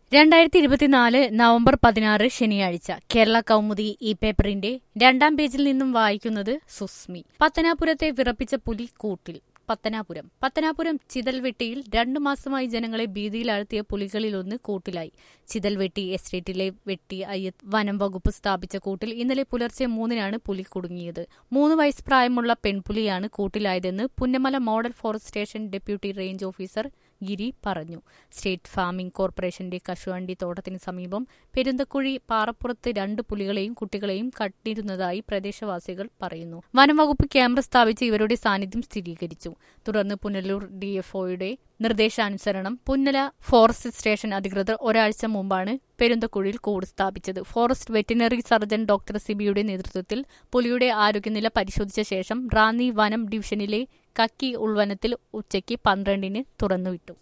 രണ്ടായിരത്തി ഇരുപത്തിനാല് നവംബർ പതിനാറ് ശനിയാഴ്ച കേരള കൗമുദി ഈ പേപ്പറിന്റെ രണ്ടാം പേജിൽ നിന്നും വായിക്കുന്നത് സുസ്മി പത്തനാപുരത്തെ വിറപ്പിച്ച പുലി കൂട്ടിൽ പത്തനാപുരം പത്തനാപുരം ചിതൽവെട്ടിയിൽ രണ്ടു മാസമായി ജനങ്ങളെ ഭീതിയിലാഴ്ത്തിയ പുലികളിലൊന്ന് കൂട്ടിലായി ചിതൽവെട്ടി എസ്റ്റേറ്റിലെ വെട്ടി അയ്യത്ത് വനം വകുപ്പ് സ്ഥാപിച്ച കൂട്ടിൽ ഇന്നലെ പുലർച്ചെ മൂന്നിനാണ് പുലി കുടുങ്ങിയത് മൂന്ന് വയസ്സ് പ്രായമുള്ള പെൺപുലിയാണ് കൂട്ടിലായതെന്ന് Punnamala model forest station deputy range officer Giri പറഞ്ഞു സ്റ്റേറ്റ് ഫാമിംഗ് കോർപ്പറേഷന്റെ കശുവണ്ടി തോട്ടത്തിന് സമീപം പെരുന്തക്കുഴി പാറപ്പുറത്ത് രണ്ട് പുലികളെയും കുട്ടികളെയും കണ്ടിരുന്നതായി പ്രദേശവാസികൾ പറയുന്നു വനംവകുപ്പ് ക്യാമറ സ്ഥാപിച്ച് ഇവരുടെ സാന്നിധ്യം സ്ഥിരീകരിച്ചു തുടർന്ന് പുനലൂർ ഡിഎഫ്ഒയുടെ നിർദ്ദേശാനുസരണം പുന്നല ഫോറസ്റ്റ് സ്റ്റേഷൻ അധികൃതർ ഒരാഴ്ച മുമ്പാണ് പെരുന്തക്കുഴിയിൽ കൂട് സ്ഥാപിച്ചത് ഫോറസ്റ്റ് വെറ്റിനറി സർജൻ ഡോക്ടർ സിബിയുടെ നേതൃത്വത്തിൽ പുലിയുടെ ആരോഗ്യനില പരിശോധിച്ച ശേഷം റാന്നി വനം ഡിവിഷനിലെ കക്കി ഉൾവനത്തിൽ ഉച്ചയ്ക്ക് പന്ത്രണ്ടിന് തുറന്നുവിട്ടു